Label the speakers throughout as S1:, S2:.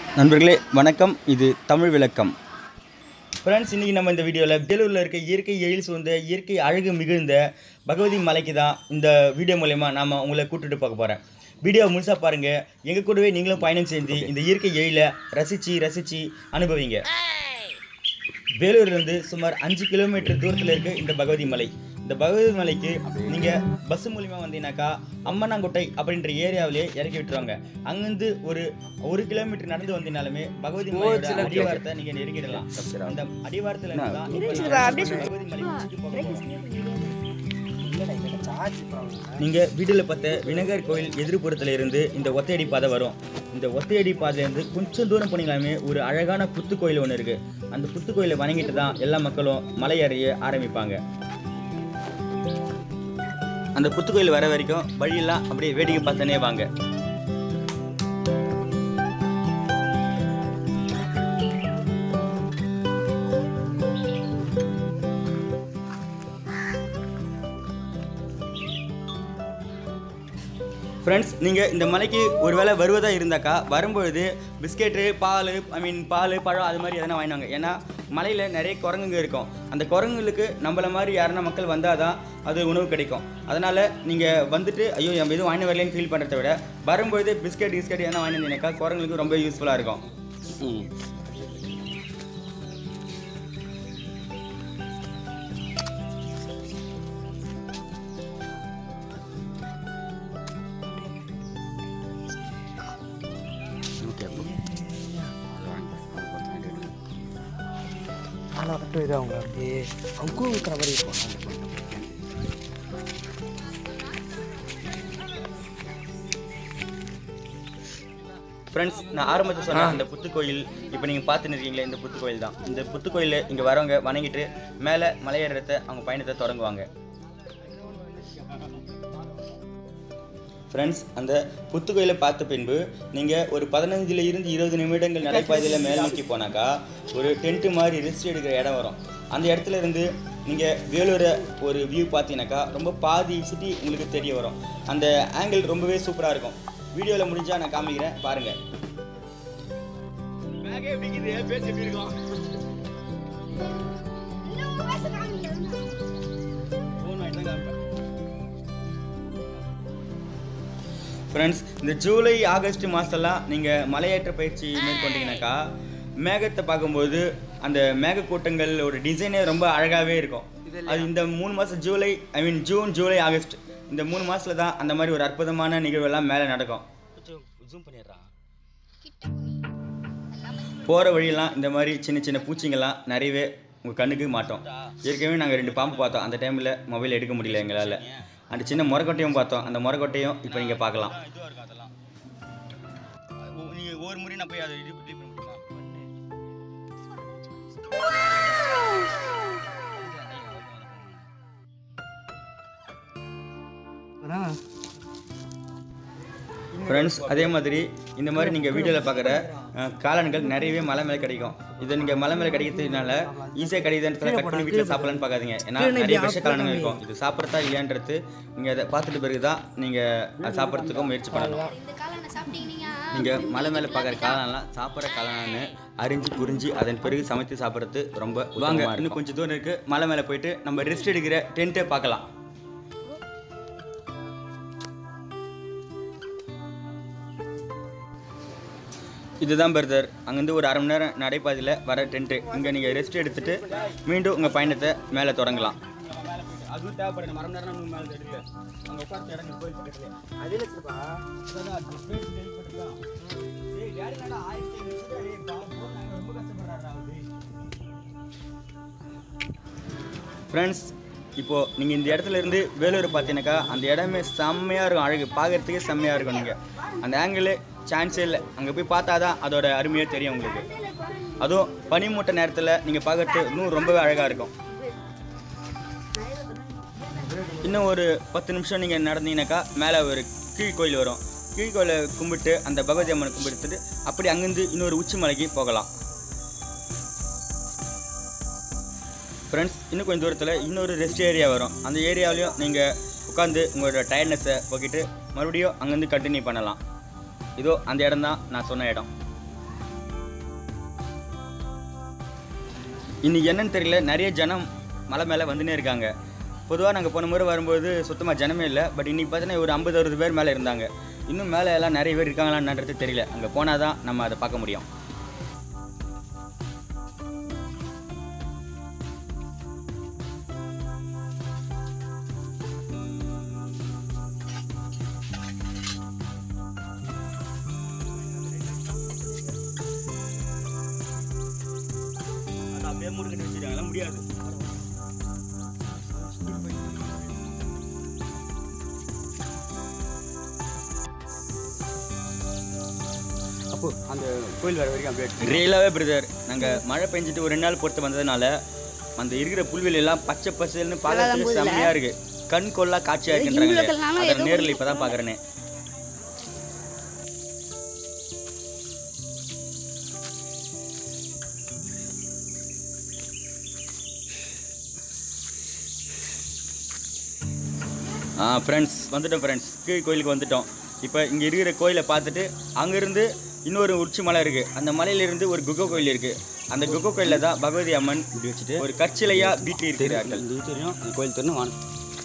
S1: நண்பர்களே வணக்கம் இது தமிழ் விளக்கம் ஃப்ரெண்ட்ஸ் இன்றைக்கி நம்ம இந்த வீடியோவில் வேலூரில் இருக்க இயற்கை எழில் சூழ்ந்த இயற்கை அழகு மிகுந்த பகவதி மலைக்கு தான் இந்த வீடியோ மூலயமா நாம் உங்களை கூட்டிட்டு பார்க்க போகிறேன் வீடியோ முழுசாக பாருங்கள் எங்கள் கூடவே நீங்களும் பயணம் செஞ்சு இந்த இயற்கை எழிலை ரசித்து ரசித்து அனுபவிங்க வேலூர்லேருந்து சுமார் அஞ்சு கிலோமீட்டர் தூரத்தில் இருக்க இந்த பகவதி மலை இந்த பகவதி மலைக்கு நீங்கள் பஸ் மூலிமா வந்தீங்கன்னாக்கா அம்மனாங்கோட்டை அப்படின்ற ஏரியாவிலே இறக்கி விட்டுருவாங்க அங்கேருந்து ஒரு ஒரு கிலோமீட்டர் நடந்து வந்தீங்கனாலுமே பகவதி மலையோட அடிவாரத்தை நீங்கள் நெருங்கிடலாம் அந்த அடிவாரத்தில் இருந்து தான் இப்ப பகவதி மலைக்கு சுத்தி போக போறோம். நீங்க வீடுல பார்த்த விநாயகர் கோயில் எதிர்ப்புறத்துல இருந்து இந்த ஒத்தையடி பாதை வரும் இந்த ஒத்தையடி பாதையிலேருந்து கொஞ்சம் தூரம் போனீங்களாமே ஒரு அழகான புத்து கோயில் ஒன்று இருக்கு அந்த புத்து கோயிலை வணங்கிட்டு தான் எல்லா மக்களும் மலை ஏறிய ஆரம்பிப்பாங்க அந்த புத்து கோயில் வர வரைக்கும் வழியெல்லாம் அப்படியே வேடிக்கை பார்த்தனே வாங்க ஃப்ரெண்ட்ஸ் நீங்கள் இந்த மலைக்கு ஒருவேளை வருவதாக இருந்தாக்கா வரும்பொழுது பிஸ்கெட்டு பால் ஐ மீன் பால் பழம் அது மாதிரி எதனா வாங்கினாங்க ஏன்னா மலையில் நிறைய குரங்குங்க இருக்கும் அந்த குரங்குகளுக்கு நம்மள மாதிரி யாருன்னா மக்கள் வந்தால் தான் அது உணவு கிடைக்கும் அதனால் நீங்கள் வந்துட்டு ஐயோ நம்ம எதுவும் வாங்கி வரலன்னு ஃபீல் பண்ணுறத விட வரும்பொழுது பிஸ்கெட் கிஸ்கெட் எதனா வாங்கி வந்தீங்கன்னாக்கா குரங்குகளுக்கு ரொம்ப யூஸ்ஃபுல்லாக இருக்கும்
S2: நாளை கட்டும் இது அவங்க அப்படியே அவங்க இருக்கிற மாதிரி இருக்கும்
S1: ஃப்ரெண்ட்ஸ் நான் ஆரம்பத்தில் சொன்ன இந்த புத்து கோயில் இப்போ நீங்கள் பார்த்துன்னு இருக்கீங்களே இந்த புத்து கோயில் தான் இந்த புத்து கோயிலில் இங்கே வரவங்க வணங்கிட்டு மேலே மலையேறத்தை அவங்க பயணத்தை தொடங்குவாங்க ஃப்ரெண்ட்ஸ் அந்த புத்து கோயிலை பார்த்த பின்பு நீங்கள் ஒரு பதினஞ்சுல இருந்து இருபது நிமிடங்கள் நடைபாதையில் மேல் நோக்கி போனாக்கா ஒரு டென்ட்டு மாதிரி ரெஸ்ட் எடுக்கிற இடம் வரும் அந்த இடத்துல இருந்து நீங்கள் வேலூரை ஒரு வியூ பார்த்தீங்கன்னாக்கா ரொம்ப பாதி சிட்டி உங்களுக்கு தெரிய வரும் அந்த ஆங்கிள் ரொம்பவே சூப்பராக இருக்கும் வீடியோவில் முடிஞ்சால் நான் காமிக்கிறேன் பாருங்கள் ஃப்ரெண்ட்ஸ் இந்த ஜூலை ஆகஸ்ட் மாதம்லாம் நீங்கள் மலையேற்ற பயிற்சி மேற்கொண்டீங்கன்னாக்கா மேகத்தை பார்க்கும்போது அந்த மேகக்கூட்டங்களோட டிசைனே ரொம்ப அழகாகவே இருக்கும் அது இந்த மூணு மாதம் July I mean June July August இந்த மூணு மாதத்தில் தான் அந்த மாதிரி ஒரு அற்புதமான நிகழ்வெல்லாம் மேலே நடக்கும் ஜூம் பண்ணிடுறான் போகிற வழியெல்லாம் இந்த மாதிரி சின்ன சின்ன பூச்சிங்கெல்லாம் நிறையவே உங்கள் கண்ணுக்கு மாட்டோம் ஏற்கனவே நாங்கள் ரெண்டு பாம்பு பார்த்தோம் அந்த டைமில் மொபைல் எடுக்க முடியல எங்களால் அந்த சின்ன முறக்கொட்டையும் பார்த்தோம் அந்த முறக்கொட்டையும் இப்போ நீங்கள் பார்க்கலாம் நீங்கள் ஒரு முறை நான் போய் அதை இது பண்ண முடியுமா ஃப்ரெண்ட்ஸ் அதே மாதிரி இந்த மாதிரி நீங்கள் வீடியோவில் பார்க்குற அஹ், காளான்கள் நிறையவே மலை மேலே கிடைக்கும் இதை நீங்கள் மலை மேலே கிடைக்கிறதுனால ஈஸியாக கிடைக்குதுன்றதுல கட் பண்ணி வீட்டில் சாப்பிடலான்னு பார்க்காதீங்க ஏன்னா நிறைய விஷ காளான்கள் இருக்கும் இது சாப்பிட்றதா இல்லையான்றது நீங்கள் அதை பார்த்துட்டு பிறகு தான் நீங்கள் அதை சாப்பிட்றதுக்கும் முயற்சி பண்ணணும்
S3: இந்த காளானை சாப்பிட்டீங்க
S1: நீங்கள் மலை மேலே பார்க்குற காளான்லாம் சாப்பிட்ற காளான்னு அரிஞ்சு புரிஞ்சு அதன் பிறகு சமைத்து சாப்பிட்றது ரொம்ப வாங்க இன்னும் கொஞ்சம் தூரம் இருக்குது மலை மேலே போயிட்டு நம்ம ரெஸ்ட் எடுக்கிற டென்ட்டை பார்க்கலாம் இதுதான் பிரதர் அங்கேருந்து ஒரு அரை மணி நேரம் நடைபாதையில் வர டென்ட்டு இங்கே நீங்கள் ரெஸ்ட் எடுத்துட்டு மீண்டும் உங்கள் பயணத்தை மேலே தொடங்கலாம் அதுவும் தேவைப்படும் மரம் நேரம் மேலே எடுக்கல அங்கே உட்காந்து இடம் கோயில் பக்கத்துல
S2: அதில் வச்சுருப்பா
S1: ஃப்ரெண்ட்ஸ் இப்போது நீங்கள் இந்த இடத்துல இருந்து வேலூர் பார்த்தீங்கன்னாக்கா அந்த இடமே செம்மையாக இருக்கும் அழகு பார்க்கறதுக்கே செம்மையாக இருக்கும் நீங்கள் அந்த ஆங்கிள் சான்ஸே இல்லை அங்கே போய் பார்த்தா தான் அதோட அருமையே தெரியும் உங்களுக்கு அதுவும் பனிமூட்ட நேரத்தில் நீங்கள் பார்க்கறது இன்னும் ரொம்பவே அழகாக இருக்கும் இன்னும் ஒரு பத்து நிமிஷம் நீங்கள் நடந்தீங்கன்னாக்கா மேலே ஒரு கீழ் கோயில் வரும் கீழ் கோயிலை கும்பிட்டு அந்த பகவதி அம்மனை கும்பிடுத்துட்டு அப்படி அங்கேருந்து இன்னொரு உச்சி மலைக்கு போகலாம் ஃப்ரெண்ட்ஸ் இன்னும் கொஞ்சம் தூரத்தில் இன்னொரு ரெஸ்ட் ஏரியா வரும் அந்த ஏரியாவிலையும் நீங்கள் உட்காந்து உங்களோட டயர்ட்னஸை போக்கிட்டு மறுபடியும் அங்கேருந்து கண்டினியூ பண்ணலாம் இதோ அந்த இடம் தான் நான் சொன்ன இடம் இன்னைக்கு என்னன்னு தெரியல நிறைய ஜனம் மலை மேலே வந்துனே இருக்காங்க பொதுவாக நாங்கள் போன முறை வரும்போது சுத்தமாக ஜனமே இல்லை பட் இன்னைக்கு பார்த்தீங்கன்னா ஒரு ஐம்பது அறுபது பேர் மேலே இருந்தாங்க இன்னும் மேலே எல்லாம் நிறைய பேர் இருக்காங்களான்றது தெரியல அங்கே போனால் தான் நம்ம அதை பார்க்க முடியும் அப்படியே மூடிக்கிட்டு வச்சுருக்காங்களா முடியாது
S2: அப்போ அந்த கோயில் வர வரைக்கும் அப்படியே
S1: ரியலாகவே பிரதர் நாங்கள் மழை பெஞ்சிட்டு ஒரு ரெண்டு நாள் பொறுத்து வந்ததுனால அந்த இருக்கிற புல்வெளி எல்லாம் பச்சை பசேல்னு பார்க்கறதுக்கு செம்மையாக இருக்கு கண் கொள்ளா காட்சியாக இருக்குன்றாங்க
S3: இவ்வளோக்கெல்லாம்
S1: அதை நேரில் இப்போ தான் பார்க்குறேனே ஆ ஃப்ரெண்ட்ஸ் வந்துட்டோம் ஃப்ரெண்ட்ஸ் கீழ் கோயிலுக்கு வந்துட்டோம் இப்போ இங்கே இருக்கிற கோயிலை பார்த்துட்டு அங்கேருந்து இன்னொரு உச்சி மலை இருக்குது அந்த மலையிலிருந்து ஒரு குகை கோயில் இருக்குது அந்த குகை கோயிலில் தான் பகவதி அம்மன் இப்படி வச்சுட்டு ஒரு கற்சிலையாக வீட்டி இருக்கிறார்கள்
S2: இது தெரியும் அந்த கோயில் தெரியும் வாங்க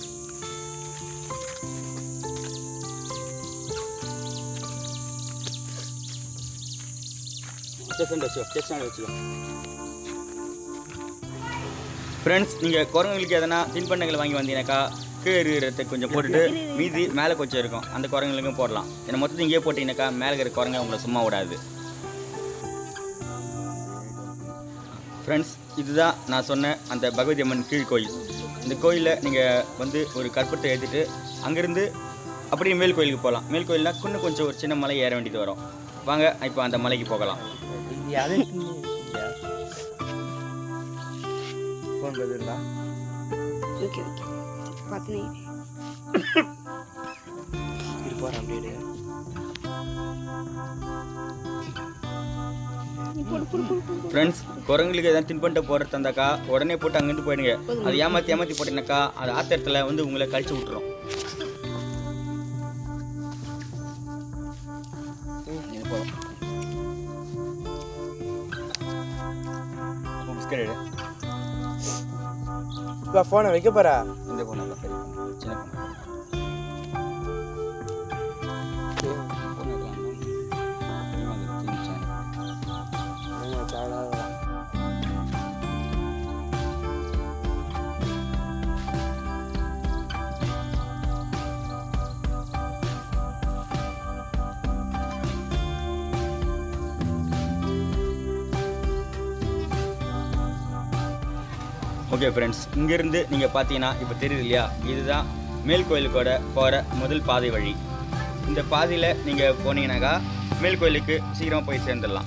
S2: ஸ்டேஷன் வச்சுக்கோ ஸ்டேஷன் வச்சுக்கோ
S1: ஃப்ரெண்ட்ஸ் நீங்கள் குரங்குகளுக்கு எதனா தின்பண்டங்கள் வாங்கி வந்தீங்கன்னாக்கா கீழே இருக்கிறத கொஞ்சம் போட்டுட்டு மீதி மேலே கொஞ்சம் இருக்கும் அந்த குரங்குகளுக்கும் போடலாம் ஏன்னா மொத்தத்தை இங்கேயே போட்டிங்கனாக்கா மேலே இருக்கிற குரங்க உங்களை சும்மா விடாது ஃப்ரெண்ட்ஸ் இதுதான் நான் சொன்ன அந்த பகவதி அம்மன் கீழ் கோயில் இந்த கோயிலில் நீங்கள் வந்து ஒரு கற்பத்தை ஏற்றிட்டு அங்கேருந்து அப்படியே மேல் கோயிலுக்கு போகலாம் மேல் கோயில்னா இன்னும் கொஞ்சம் ஒரு சின்ன மலை ஏற வேண்டியது வரும் வாங்க இப்போ அந்த மலைக்கு போகலாம்
S2: இது அது ஃபோன் பதிலா
S3: ஓகே ஓகே பார்த்துனே
S2: இது போகிறேன் அப்படியே
S3: போடு போடு போடு போடு
S1: ஃப்ரெண்ட்ஸ் குரங்குகளுக்கு எதாவது தின்பண்ட போடுறது தந்தாக்கா உடனே போட்டு அங்கேருந்து போயிடுங்க அது ஏமாற்றி ஏமாற்றி போட்டீங்கன்னாக்கா அது ஆத்திரத்தில் வந்து உங்களை கழிச்சு விட்டுரும் இது போதும். உன் பிஸ்கட் எடு.
S2: இப்போ ஃபோனை வைக்க போகிறா
S1: இந்த phone இல்ல, பெரிய phone. சின்ன phone. Phone எடுக்கலாமா? பெரியம்மா அது சின்ன channel. ஓகே ஃப்ரெண்ட்ஸ் இங்கேருந்து நீங்கள் பார்த்தீங்கன்னா இப்போ தெரியுது இல்லையா இதுதான் மேல் கோயிலுக்கோட போகிற முதல் பாதை வழி இந்த பாதையில் நீங்கள் போனீங்கன்னாக்கா மேல் கோயிலுக்கு சீக்கிரமாக போய் சேர்ந்துடலாம்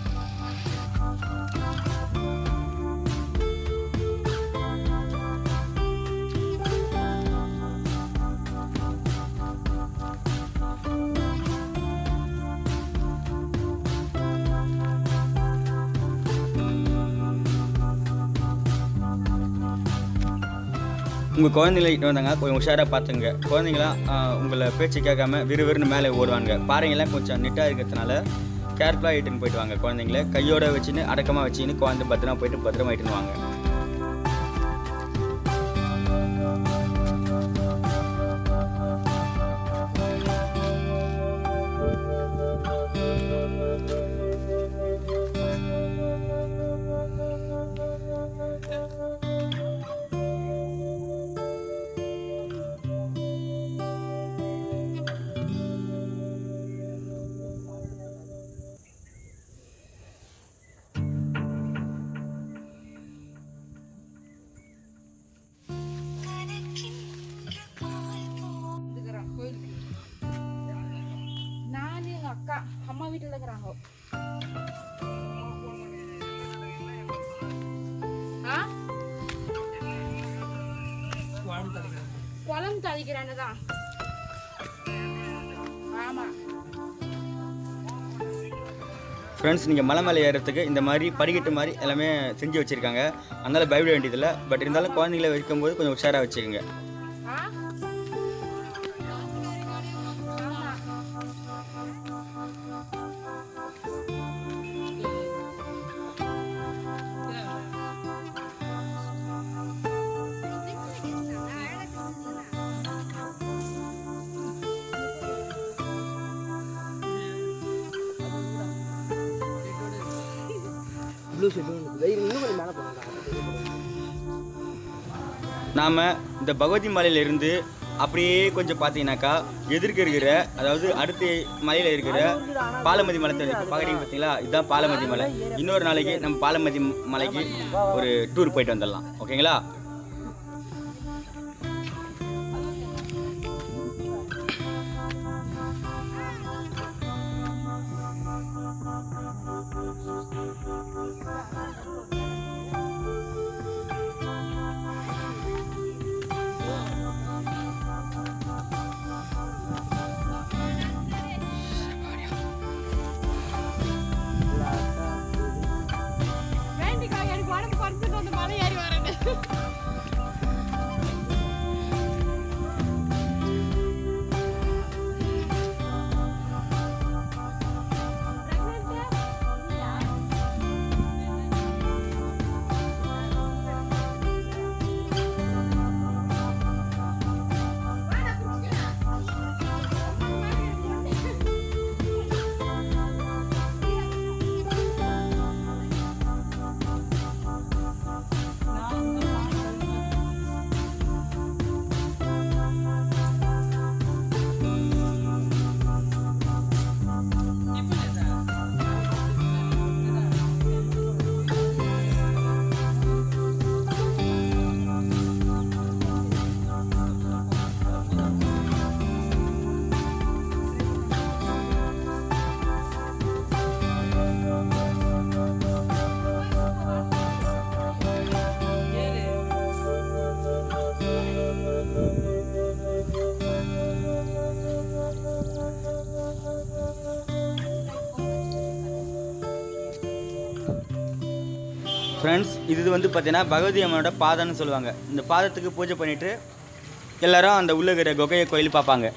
S1: உங்கள் குழந்தைங்களை இட்டு வந்தாங்க கொஞ்சம் உஷாராக பார்த்துங்க குழந்தைங்களாம் ஆஹ், உங்களை பேச்சு கேட்காம விறுவிறுன்னு மேலே ஓடுவாங்க பாறைங்கெல்லாம் கொஞ்சம் நெட்டாக இருக்கிறதுனால கேர்ஃபுல்லாக இட்டுன்னு போயிட்டு வாங்க குழந்தைங்கள கையோட வச்சுன்னு அடக்கமாக வச்சுன்னு குழந்தை பத்திரமா போயிட்டு பத்திரமா இட்டுன்னு வாங்க
S4: இருக்கிறான் கோயிலுக்கு நான் எங்க அக்கா அம்மா வீட்டில் இருக்கிறாங்க ஆ குளம் தளிக்கிறானு தான் ஆமா
S1: ஃப்ரெண்ட்ஸ் நீங்கள் மலை மேலே ஏறுறதுக்கு இந்த மாதிரி படிக்கட்டு மாதிரி எல்லாமே செஞ்சு வச்சுருக்காங்க அதனால் பயப்பட வேண்டியதில்லை பட் இருந்தாலும் குழந்தைங்கள வைக்கும்போது கொஞ்சம் உஷாராக வச்சுக்கோங்க
S4: ஆ ஆமா
S2: ப்ளூ ஷர்ட் ஒன்று இன்னும் கொஞ்சம் மேலே போகணும்
S1: நாம் இந்த பகவதி மலையிலிருந்து அப்படியே கொஞ்சம் பார்த்தீங்கன்னாக்கா எதிர்க்க இருக்கிற அதாவது அடுத்த மலையில் இருக்கிற பாலமதி மலை தெரியும் பார்க்குறீங்க பார்த்தீங்களா இதுதான் பாலமதி மலை இன்னொரு நாளைக்கு நம்ம பாலமதி மலைக்கு ஒரு டூர் போயிட்டு வந்துடலாம் ஓகேங்களா
S4: வேண்டிக்கா எனக்கு உடம்பு குறைஞ்சிட்டு வந்து மலை ஏறி வரேன்னு
S1: ஃப்ரெண்ட்ஸ் இது வந்து பார்த்தீங்கன்னா பகவதி அம்மனோட பாதம்னு சொல்லுவாங்க இந்த பாதத்துக்கு பூஜை பண்ணிட்டு எல்லாரும் அந்த உள்ள இருக்கிற குகையை கோயில் பார்ப்பாங்க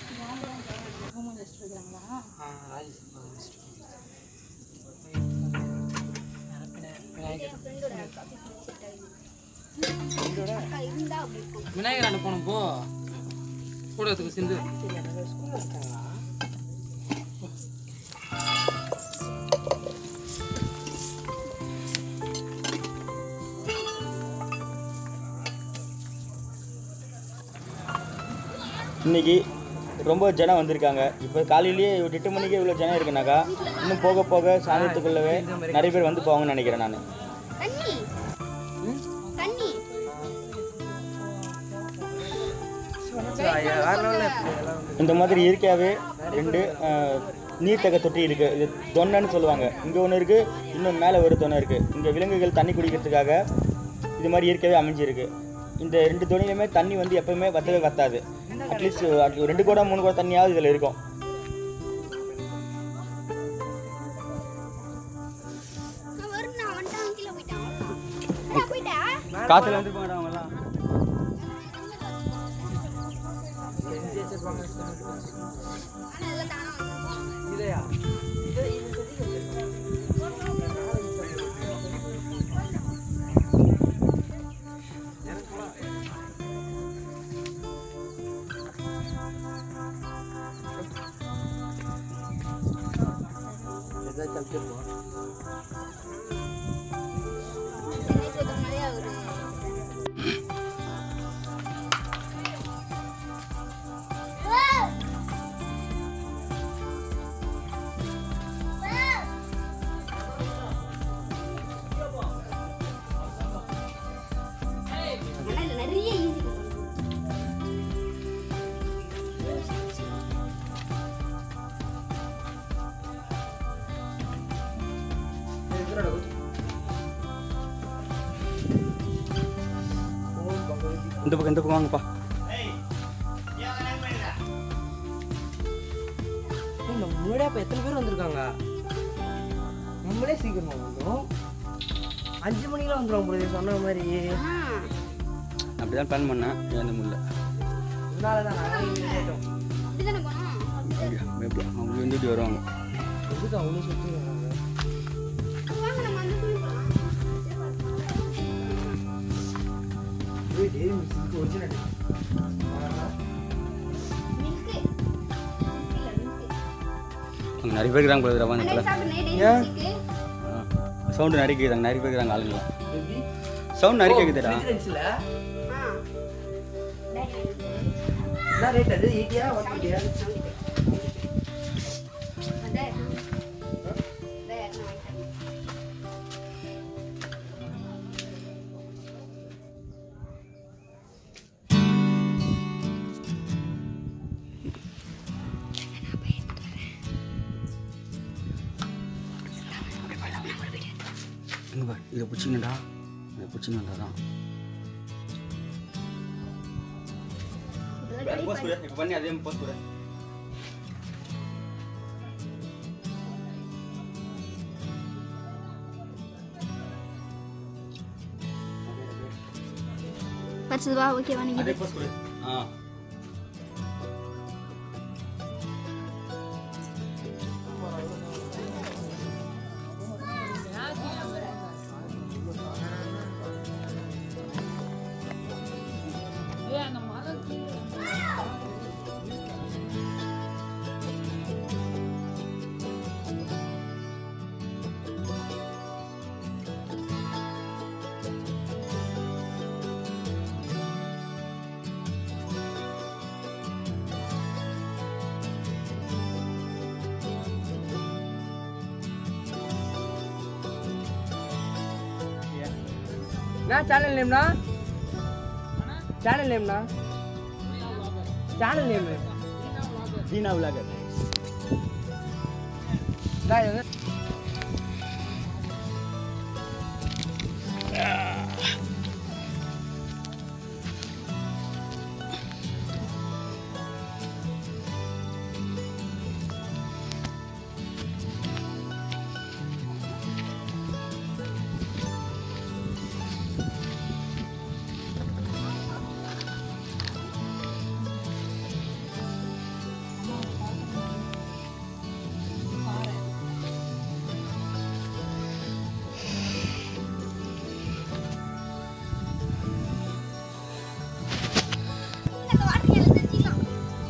S2: விநாயகர் அண்ணன் போனோம் போ கூடத்துக்கு சிந்து
S1: இன்னைக்கு ரொம்ப ஜனம் வந்திருக்காங்க இப்போ காலையிலேயே ஒரு எட்டு மணிக்கே இவ்வளோ ஜனம் இருக்குனாக்கா இன்னும் போக போக சாயந்தரத்துக்குள்ளவே நிறைய பேர் வந்து போவாங்கன்னு நினைக்கிறேன் நான்
S3: தண்ணி தண்ணி
S1: இந்த மாதிரி இயற்கையாகவே ரெண்டு அஹ், நீர்த்தக்க தொட்டி இருக்குது இது தொன்னைன்னு சொல்லுவாங்க இங்கே ஒன்று இருக்குது இன்னும் மேலே ஒரு தொன்னை இருக்குது இங்கே விலங்குகள் தண்ணி குடிக்கிறதுக்காக இது மாதிரி இயற்கையாகவே அமைஞ்சிருக்கு இந்த ரெண்டு தொனிலையுமே தண்ணி வந்து எப்பவுமே வத்தவே வத்தாது அட்லீஸ்ட் ரெண்டு கூட மூணு கூட தண்ணியாவது இதில் இருக்கும்
S3: நான் வரும் நான் வந்துட்டான் கீழே போயிட்டான் அவ்வளவுதான். போயிட்டா
S1: காற்றுல வந்து அவங்கலாம்
S3: ஆனா எல்லாம் தானா வந்துருவான்.
S2: இல்லையா
S3: சென்னை போகிறதுனாலே அவரு ஆனா இதுல நிறைய ஈஸி
S1: இந்த பக்கம் இந்த பக்கம் வாங்கப்பா
S2: நம்ம முன்னாடியே அப்போ எத்தனை பேர் வந்திருக்காங்க நம்மளே சீக்கிரமா வந்தோம் அஞ்சு மணிக்கெல்லாம் வந்துடும் போது சொன்ன மாதிரி
S1: அப்படி தான் பிளான் பண்ணேன் ஏன் முடியல
S2: இதனால தான் நாங்கள் இங்கே கேட்டோம்
S3: அப்படிதானே போனோம்
S1: எப்படி அவங்க வந்துட்டு வருவாங்க
S2: எதுக்கு அவங்களும் சுற்றி
S3: வாங்க நம்ம அந்த துணி போலாம்
S2: ஒரிஜினல்
S3: மில்க் இல்ல மில்க்
S1: அங்கே நிறைய பேர் இருக்கிறாங்க போல ரவா
S3: அண்ணே
S1: நிற்கல
S3: சாப்பிடுனே டெய்லி மில்க்
S1: சவுண்டு நிறைய கேட்குறாங்க நிறைய பேர் இருக்கிறாங்க ஆளுங்க
S2: எப்படி
S1: சவுண்ட் நிறைய கேட்குதுடா
S2: ஃப்ரிட்ஜ்
S3: ஆ
S2: என்ன ரேட் அது எயிட்டியா ஒன் எயிட்டியா
S3: அதே அதே நான் வாங்கிட்டேன்
S1: இங்கே பாரு இதை பிடிச்சிங்கடா இதை பிடிச்சிங்க தான் போஸ்ட் கொடு இப்போ பண்ணி அதே போஸ்ட் கொடு
S3: பச்சதுவா ஓகேவா நீங்க
S1: அதே போஸ்ட் கொடு ஆ
S2: என்ன சேனல் நேம்னா சேனல் நேம்னா சேனல் நேம்
S1: தீனா விலாகர்
S3: இந்த வாட்டர் கேன் செஞ்சிடலாம்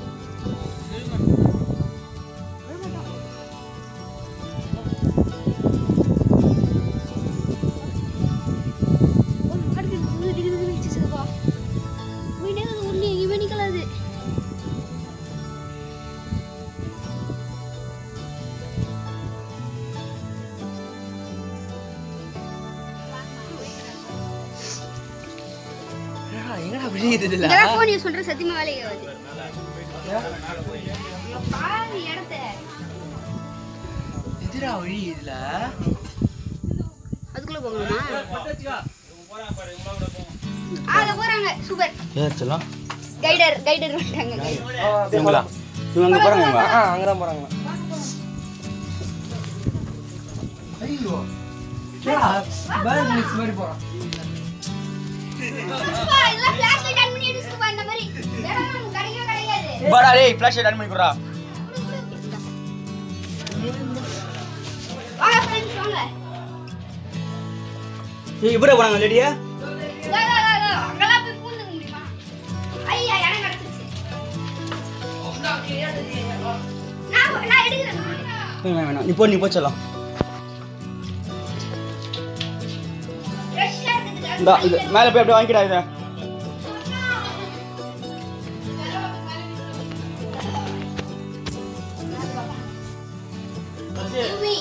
S2: எங்கடா விழுகுது இதுல
S3: இதெல்லாம் phone use பண்றது சத்தியமா வேலைக்கு ஆகாது. பாரு இடத்த.
S2: எதுடா வழி இதுல
S3: அதுக்குள்ள போகணுமா ஆ, அங்க போறாங்க சூப்பர்
S1: ஏன் சொல்லலாம்
S3: கைடர் கைடர் வந்துட்டாங்க
S1: இவங்களா இவங்க அங்கே போகிறாங்க இவங்க
S2: ஆ அங்கதான் போறாங்க ஐயோ பேர்ட் மிக்ஸ் மாதிரி போறான்
S3: சுப்பா, இதெல்லாம் flashlight on பண்ணி எடுத்து சுப்பா, இந்த மாதிரி இதெல்லாம் நமக்கு கிடைக்கவே கிடைக்காது.
S1: பாடா டேய் ஃப்ளாஷ் லைட் ஆன் பண்ணி கொடுறா
S3: வாங்க friends, வாங்க.
S1: ஏய் இப்படி போகிறாங்க லேடியா
S3: இதோ, இதோ, இதோ, இதோ. அங்கெல்லாம் போய் பூந்துக்க முடியுமா? ஐயா, இடம் கிடைச்சிருச்சு. நான் நான் எடுக்கிறேன்
S1: வேணாம் வேணாம் நீ போ நீ போச்சலாம்
S3: ஃப்ரெஷ்ஷாக இருக்குது
S1: இந்த இது மேலே போய் அப்படியே வாங்கிடா இதை
S3: Yummy.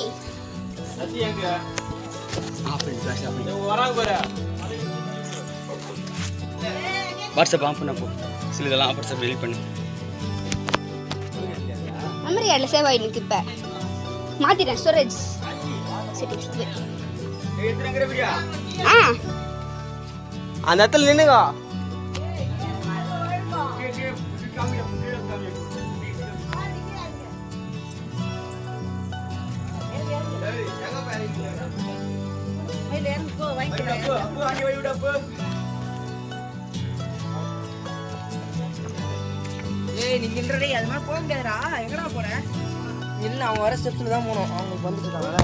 S1: வாட்ஸ்அப் ஆன் பண்ண போ சில இதெல்லாம் வாட்ஸ்அப் டெலிட் பண்ணு
S3: மெமரி கார்டில் சேவ் ஆகிருக்கு இப்போ மாற்றிட்டேன் ஸ்டோரேஜ் செட்டிங்ஸ் ஆ
S2: அந்த இடத்துல நின்னுங்க ஏய் நீங்க இல்லடே அது மாதிரி போக முடியாதுடா எங்கடா போற இல்ல அவங்க வர ஸ்டெப்ஸ்ல தான் போகணும் அவங்களுக்கு வந்துட்டு இருக்காங்கல்ல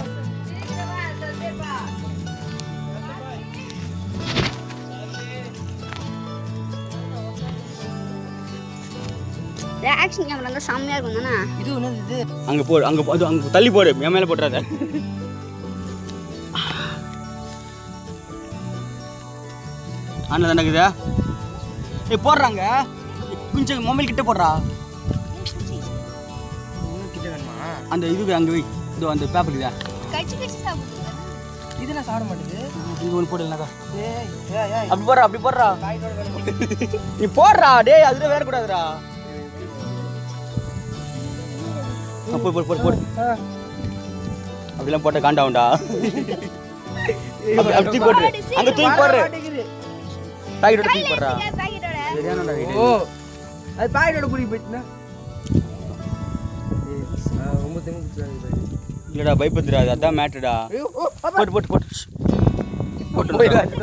S3: ஆக்ஷன் கேமரா இருந்தால் செம்மையாக இருக்கும் தானே
S2: இது என்னது இது
S1: அங்கே போ அங்கே அது அங்கே தள்ளி போடு என் மேலே போட்டுறாத ஆனில் தானே இருக்குதா ஏய் போடுறாங்க ஏய், கொஞ்சம் மொபைல் கிட்ட போடுறா
S2: இன்னும் கிட்ட வேணுமா
S1: அந்த இதுக்கு அங்கே வை இதோ அந்த பேப்பர் இருக்குதா
S3: கடிச்சு கடிச்சு சாப்பிடுங்க
S2: இதெல்லாம் சாப்பிட மாட்டேது
S1: இங்கே ஒன்று போடலனாக்கா
S2: ஏய் ஏய் ஏய்
S1: அப்படி போடுறா அப்படி போடுறா
S2: காய்கறி வேணும்
S1: நீ போடுறா டேய் அதுல வேற கூடாதுடா ஆ, போடு போடு போடு போடு அப்படிலாம் போட்ட காண்டாவுண்டா அப்படி அப்படி தூக்கி போட்டுரு அங்க தூக்கி போடுற பாக்கெட்டோட தூக்கி போடுறா
S3: பாக்கெட்டோட
S1: சரியானடா வீடு
S2: ஓ அது பாக்கெட்டோட குடி போயிட்டுனா ஏய், ஆ, ரொம்ப தெம்பு பிடிச்சாங்க
S1: இல்லடா பயப்படுறாது அதான் மேட்டடா
S2: ஐயோ ஓ
S1: போட்டு போட்டு போட்டு போட்டு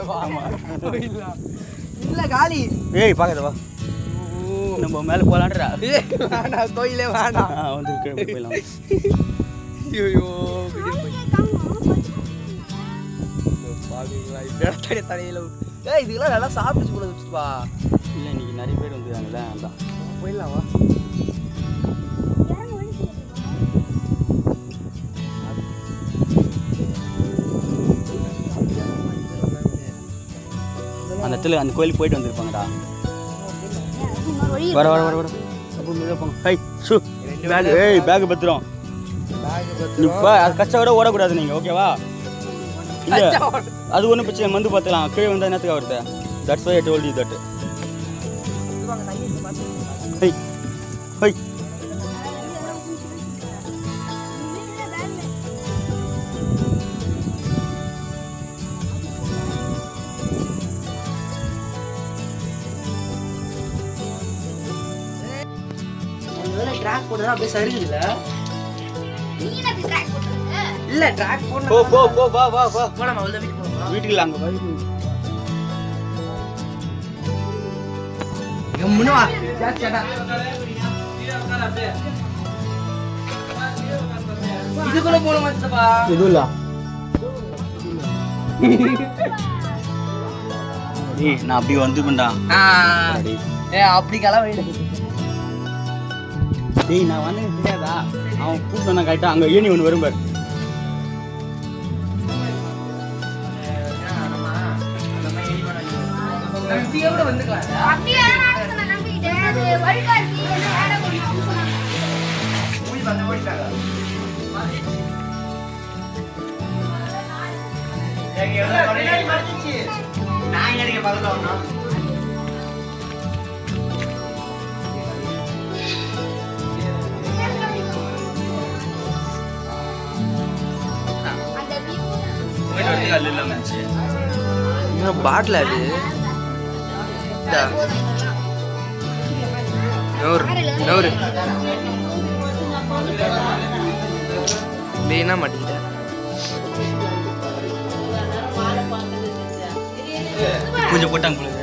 S2: இல்ல காலி
S1: ஏய் பாக்காத வா நம்ம மேல போலான்றா
S2: ஏய், வேணாம் கோயிலே வேணாம்
S1: ஆ, வந்து கீழே போயிடலாம்
S2: ஐயோ பாவீங்களா இப்படியா தடை தடையில விட்டு- ஏய் இதுக்கெல்லாம் நல்லா சாப்பிட்டு கூட வச்சுப்பா
S1: இல்லை இன்னைக்கு நிறைய பேர் வந்துருக்காங்கல்ல அதான்
S2: போயிடலாம் வா
S1: அந்த இடத்துல அந்த கோயிலுக்கு போயிட்டு வந்திருப்பாங்கடா
S3: இன்னொரு வழி
S1: வர வர வர வர அப்போ மெதுவாக போங்க ஹை ஷூ பேக் ஏய் பேக் பத்திரம்
S2: பேக்
S1: நீ பா அது கச்சா கூட ஓடக்கூடாது நீங்கள் ஓகேவா இல்லை அது ஒன்றும் பிரச்சனை இல்லை, மந்து பார்த்துலாம் கீழே வந்தால் என்னத்துக்கு வருது that's why I told you that high high
S2: track போடுறா அப்படியே சருகுதுல
S3: நீங்க என்ன ட்ராக் போட்டுருங்க
S2: இல்ல ட்ராக்
S1: போ
S2: போடணும்
S1: போ போ வா வா வா
S2: போடாம அவ்வளோ வீட்டுக்கு போகணும்
S1: வீட்டுக்கு இல்லை அங்கே வா
S2: கம்முன்னு வா சேட்டா இதுக்குள்ள போட மாட்டேப்பா
S1: எதுவும் இல்லை டேய் நான் அப்படி வந்துருப்பேன்டா
S2: ஏ அப்படி கிளம்ப
S1: டேய் நான் வந்து தெரியாதா அவன் கூப்பிட்டு நான் கரெக்டாக அங்கே ஏணி ஒன்று வரும் பாரு
S2: கூட வந்துக்கலாம்
S3: அப்படியே நான் சொன்ன நம்பிக்கிட்டேன் அது வழிகாட்டி என்ன வேலை பண்ணணும் சொன்னாங்க
S2: நான் எங்க பக்கத்துல ஒண்ணா
S3: அந்த வியூ
S2: இன்னும் பாட்டில் அது நூறு நூறு என்ன மாட்டேங்கிட்ட
S1: கொஞ்சம் போட்டாங்க போல